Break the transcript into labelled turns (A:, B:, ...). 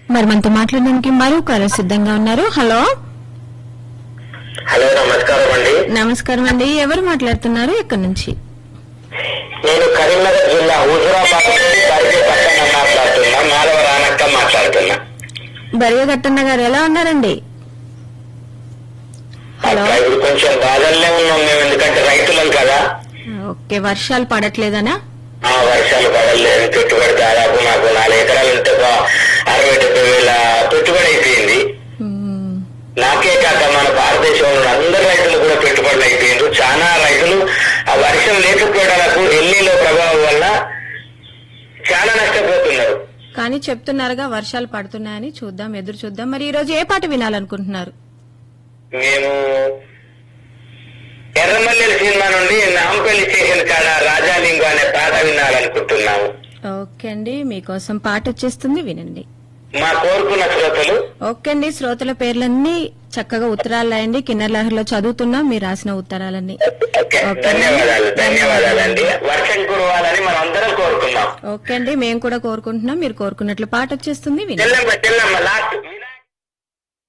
A: మరి మనతో మాట్లాడడానికి మరో కాలం సిద్ధంగా ఉన్నారు హలో
B: హలో నమస్కారం అండి
A: నమస్కారం అండి ఎవరు మాట్లాడుతున్నారు ఎక్కడి నుంచి
B: నేను కరీంనగర్ జిల్లా హుజురాబాద్ నుండి పరిచయ పట్టణం మాట్లాడుతున్నా మాధవ రానక్క మాట్లాడుతున్నా
A: బరియగట్టన్న గారు ఎలా ఉన్నారండి హలో
B: అట్లా ఇప్పుడు కొంచెం బాధల్లో ఉన్నాం మేము ఎందుకంటే రైతులం కదా
A: ఓకే వర్షాలు పడట్లేదనా
B: ఆ వర్షాలు పడలేదు పెట్టుబడి దాదాపు నాకు నాలుగు ఎకరాలు ఉంటే ఒక అరవై డెబ్బై వేల పెట్టుబడి అయిపోయింది
A: మ్మ్.
B: నాకే కాక మన భారతదేశంలో ఉన్న అందరు రైతులు కూడా పెట్టుబడులు అయిపోయిండ్రు చాలా రైతులు ఆ వర్షం లేకపోవడానికి ఎల్లీలో ప్రభావం వల్ల చాలా నష్టపోతున్నారు
A: కానీ చెప్తున్నారుగా వర్షాలు పడుతున్నాయని చూద్దాం ఎదురు చూద్దాం మరి ఈ రోజు ఏ పాట వినాలనుకుంటున్నారు
B: మేము ఎర్రమల్లెల సినిమా నుండి నాంపల్లి స్టేషన్ కాడ రాజాలింగం అనే పాట వినాలనుకుంటున్నాము
A: ఓకే అండి మీకోసం పాట వచ్చేస్తుంది వినండి
B: మా కోరుకున్న శ్రోతలు
A: ఓకే అండి శ్రోతల పేర్లన్నీ చక్కగా ఉత్తరాలు రాయండి కిన్నెర లహరిలో చదువుతున్నాం మీరు రాసిన ఉత్తరాలన్నీ
B: ఓకే
A: ఓకే.
B: ధన్యవాదాలు ధన్యవాదాలండి వర్షం కురవాలని మనం అందరం కోరుకున్నాం
A: ఓకే అండి మేము కూడా కోరుకుంటున్నాం మీరు కోరుకున్నట్లు పాట వచ్చేస్తుంది వినండి
B: చెల్లమ్మ చెల్లమ్మ లాస్ట్